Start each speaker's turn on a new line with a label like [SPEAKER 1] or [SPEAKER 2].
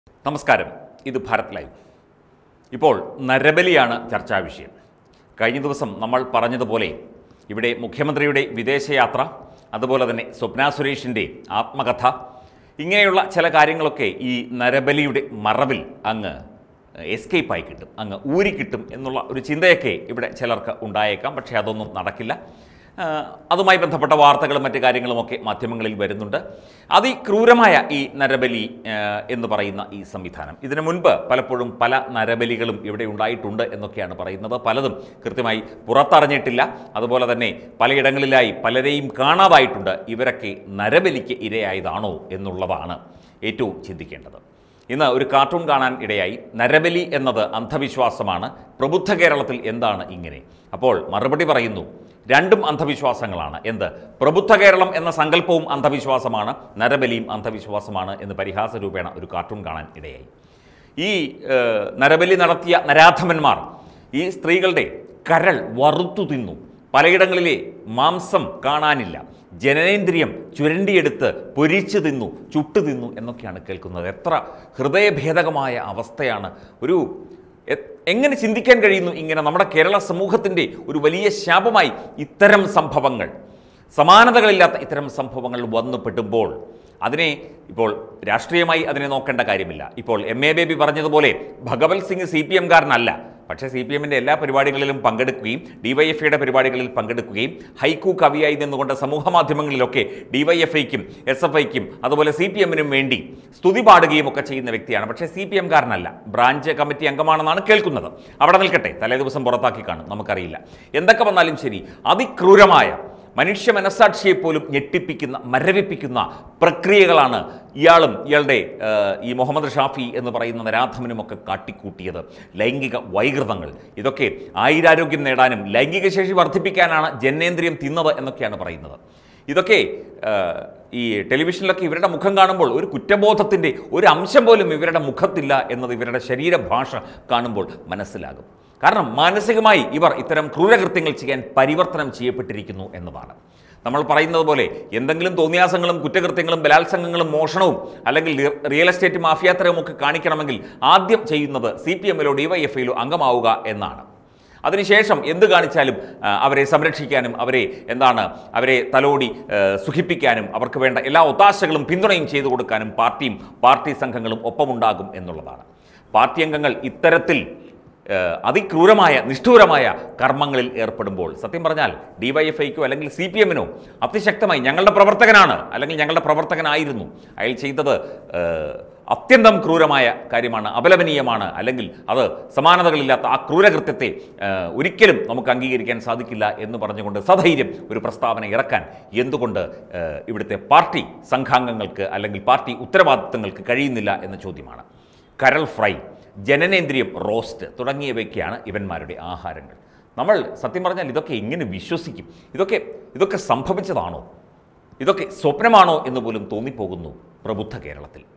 [SPEAKER 1] നമസ്കാരം ഇത് ഭാരത് ലൈവ് ഇപ്പോൾ നരബലിയാണ് ചർച്ചാ വിഷയം കഴിഞ്ഞ ദിവസം നമ്മൾ പറഞ്ഞതുപോലെ ഇവിടെ മുഖ്യമന്ത്രിയുടെ വിദേശയാത്ര അതുപോലെ തന്നെ സ്വപ്ന സുരേഷിൻ്റെ ആത്മകഥ ഇങ്ങനെയുള്ള ചില കാര്യങ്ങളൊക്കെ ഈ നരബലിയുടെ മറവിൽ അങ്ങ് എസ്കേപ്പ് ആയി കിട്ടും അങ്ങ് ഊരിക്കിട്ടും എന്നുള്ള ഒരു ചിന്തയൊക്കെ ഇവിടെ ചിലർക്ക് ഉണ്ടായേക്കാം പക്ഷേ അതൊന്നും നടക്കില്ല ആ, അതുമായി ബന്ധപ്പെട്ട വാർത്തകളും മറ്റു കാര്യങ്ങളുമൊക്കെ മാധ്യമങ്ങളിൽ വരുന്നുണ്ട് അതിക്രൂരമായ ഈ നരബലി ആ, എന്ന് പറയുന്ന ഈ സംവിധാനം ഇതിനു മുൻപ് പലപ്പോഴും പല നരബലികളും ഇവിടെ ഉണ്ടായിട്ടുണ്ട് എന്നൊക്കെയാണ് പറയുന്നത് പലതും കൃത്യമായി പുറത്തറിഞ്ഞിട്ടില്ല അതുപോലെ തന്നെ പലയിടങ്ങളിലായി പലരെയും കാണാതായിട്ടുണ്ട് ഇവരൊക്കെ നരബലിക്ക് ഇരയായതാണോ എന്നുള്ളതാണ് ഏറ്റവും ചിന്തിക്കേണ്ടത് ഇന്ന് ഒരു കാർട്ടൂൺ കാണാൻ ഇടയായി നരബലി എന്നത് അന്ധവിശ്വാസമാണ് പ്രബുദ്ധ കേരളത്തിൽ എന്താണ് ഇങ്ങനെ അപ്പോൾ മറുപടി പറയുന്നു രണ്ടും അന്ധവിശ്വാസങ്ങളാണ് എന്ത് പ്രബുദ്ധ കേരളം എന്ന സങ്കല്പവും അന്ധവിശ്വാസമാണ് നരബലിയും അന്ധവിശ്വാസമാണ് എന്ന് പരിഹാസ രൂപേണ ഒരു കാർട്ടൂൺ കാണാൻ ഇടയായി ഈ ഏഹ്, നരബലി നടത്തിയ നരാധമന്മാർ ഈ സ്ത്രീകളുടെ കരൾ വറുത്തു തിന്നു പലയിടങ്ങളിലെ മാംസം കാണാനില്ല ജനനേന്ദ്രിയം ചുരണ്ടിയെടുത്ത് പൊരിച്ചു തിന്നു ചുട്ടു തിന്നു എന്നൊക്കെയാണ് കേൾക്കുന്നത് എത്ര ഹൃദയഭേദകമായ അവസ്ഥയാണ് ഒരു എ- എങ്ങനെ ചിന്തിക്കാൻ കഴിയുന്നു ഇങ്ങനെ നമ്മുടെ കേരള സമൂഹത്തിൻ്റെ ഒരു വലിയ ശാപമായി ഇത്തരം സംഭവങ്ങൾ സമാനതകളില്ലാത്ത ഇത്തരം സംഭവങ്ങൾ വന്നു പെടുമ്പോൾ അതിനെ ഇപ്പോൾ രാഷ്ട്രീയമായി അതിനെ നോക്കേണ്ട കാര്യമില്ല ഇപ്പോൾ എം എ ബേബി പറഞ്ഞതുപോലെ ഭഗവത് സിംഗ് സി പി എംകാരനല്ല പക്ഷേ സി പി എമ്മിൻ്റെ എല്ലാ പരിപാടികളിലും പങ്കെടുക്കുകയും ഡിവൈഎഫ്ഐയുടെ പരിപാടികളിൽ പങ്കെടുക്കുകയും ഹൈക്കു കവിയായി നിന്നുകൊണ്ട് സമൂഹ മാധ്യമങ്ങളിലൊക്കെ ഡിവൈഎഫ്ഐക്കും എസ് എഫ് ഐക്കും അതുപോലെ സി പി എമ്മിനും വേണ്ടി സ്തുതി പാടുകയും ഒക്കെ ചെയ്യുന്ന വ്യക്തിയാണ് പക്ഷേ സി പി എംകാരനല്ല ബ്രാഞ്ച് കമ്മിറ്റി അംഗമാണെന്നാണ് കേൾക്കുന്നത് അവിടെ നിൽക്കട്ടെ തലേ ദിവസം പുറത്താക്കി കാണും നമുക്കറിയില്ല എന്തൊക്കെ വന്നാലും ശരി അതിക്രൂരമായ മനുഷ്യ മനസാക്ഷിയെ പോലും ഞെട്ടിപ്പിക്കുന്ന മരവിപ്പിക്കുന്ന പ്രക്രിയകളാണ് ഇയാളും ഇയാളുടെ ആ, ഈ മുഹമ്മദ് ഷാഫി എന്ന് പറയുന്ന നരാധമനുമൊക്കെ കാട്ടിക്കൂട്ടിയത് ലൈംഗിക വൈകൃതങ്ങൾ ഇതൊക്കെ ആയിരാരോഗ്യം നേടാനും ലൈംഗിക ശേഷി വർദ്ധിപ്പിക്കാനാണ് ജനനേന്ദ്രിയം തിന്നത് എന്നൊക്കെയാണ് പറയുന്നത് ഇതൊക്കെ ആ, ഈ ടെലിവിഷനിലൊക്കെ ഇവരുടെ മുഖം കാണുമ്പോൾ ഒരു കുറ്റബോധത്തിൻ്റെ ഒരു അംശം പോലും ഇവരുടെ മുഖത്തില്ല എന്നത് ഇവരുടെ ശരീരഭാഷ കാണുമ്പോൾ മനസ്സിലാകും കാരണം മാനസികമായി ഇവർ ഇത്തരം ക്രൂരകൃത്യങ്ങൾ ചെയ്യാൻ പരിവർത്തനം ചെയ്യപ്പെട്ടിരിക്കുന്നു എന്നതാണ് നമ്മൾ പറയുന്നത് പോലെ എന്തെങ്കിലും തോന്നിയാസങ്ങളും കുറ്റകൃത്യങ്ങളും ബലാത്സംഗങ്ങളും മോഷണവും അല്ലെങ്കിൽ റി- റിയൽ എസ്റ്റേറ്റ് മാഫിയാത്തരവും ഒക്കെ കാണിക്കണമെങ്കിൽ ആദ്യം ചെയ്യുന്നത് സി പി എമ്മിലോ ഡിവൈഎഫ്ഐയിലോ അംഗമാവുക എന്നാണ് അതിനുശേഷം എന്ത് കാണിച്ചാലും ആ, അവരെ സംരക്ഷിക്കാനും അവരെ എന്താണ് അവരെ തലോടി ആ, സുഖിപ്പിക്കാനും അവർക്ക് വേണ്ട എല്ലാ ഒത്താശകളും പിന്തുണയും ചെയ്തു കൊടുക്കാനും പാർട്ടിയും പാർട്ടി സംഘങ്ങളും ഒപ്പമുണ്ടാകും എന്നുള്ളതാണ് പാർട്ടി അംഗങ്ങൾ ഇത്തരത്തിൽ ഏഹ് അതിക്രൂരമായ നിഷ്ഠൂരമായ കർമ്മങ്ങളിൽ ഏർപ്പെടുമ്പോൾ സത്യം പറഞ്ഞാൽ ഡിവൈഎഫ്ഐക്കോ അല്ലെങ്കിൽ സി പി എമ്മിനോ അതിശക്തമായി ഞങ്ങളുടെ പ്രവർത്തകനാണ് അല്ലെങ്കിൽ ഞങ്ങളുടെ പ്രവർത്തകനായിരുന്നു അയാൾ ചെയ്തത് ഏഹ്, അത്യന്തം ക്രൂരമായ കാര്യമാണ് അപലപനീയമാണ് അല്ലെങ്കിൽ അത് സമാനതകളില്ലാത്ത ആ ക്രൂരകൃത്യത്തെ ഏഹ്, ഒരിക്കലും നമുക്ക് അംഗീകരിക്കാൻ സാധിക്കില്ല എന്ന് പറഞ്ഞുകൊണ്ട് സധൈര്യം ഒരു പ്രസ്താവന ഇറക്കാൻ എന്തുകൊണ്ട് ഏഹ്, ഇവിടുത്തെ പാർട്ടി സംഘാംഗങ്ങൾക്ക് അല്ലെങ്കിൽ പാർട്ടി ഉത്തരവാദിത്തങ്ങൾക്ക് കഴിയുന്നില്ല എന്ന ചോദ്യമാണ് കരൾ ഫ്രൈ ജനനേന്ദ്രിയം റോസ്റ്റ് തുടങ്ങിയവയൊക്കെയാണ് ഇവന്മാരുടെ ആഹാരങ്ങൾ നമ്മൾ സത്യം പറഞ്ഞാൽ ഇതൊക്കെ എങ്ങനെ വിശ്വസിക്കും ഇതൊക്കെ ഇതൊക്കെ സംഭവിച്ചതാണോ ഇതൊക്കെ സ്വപ്നമാണോ എന്ന് പോലും തോന്നിപ്പോകുന്നു പ്രബുദ്ധ കേരളത്തിൽ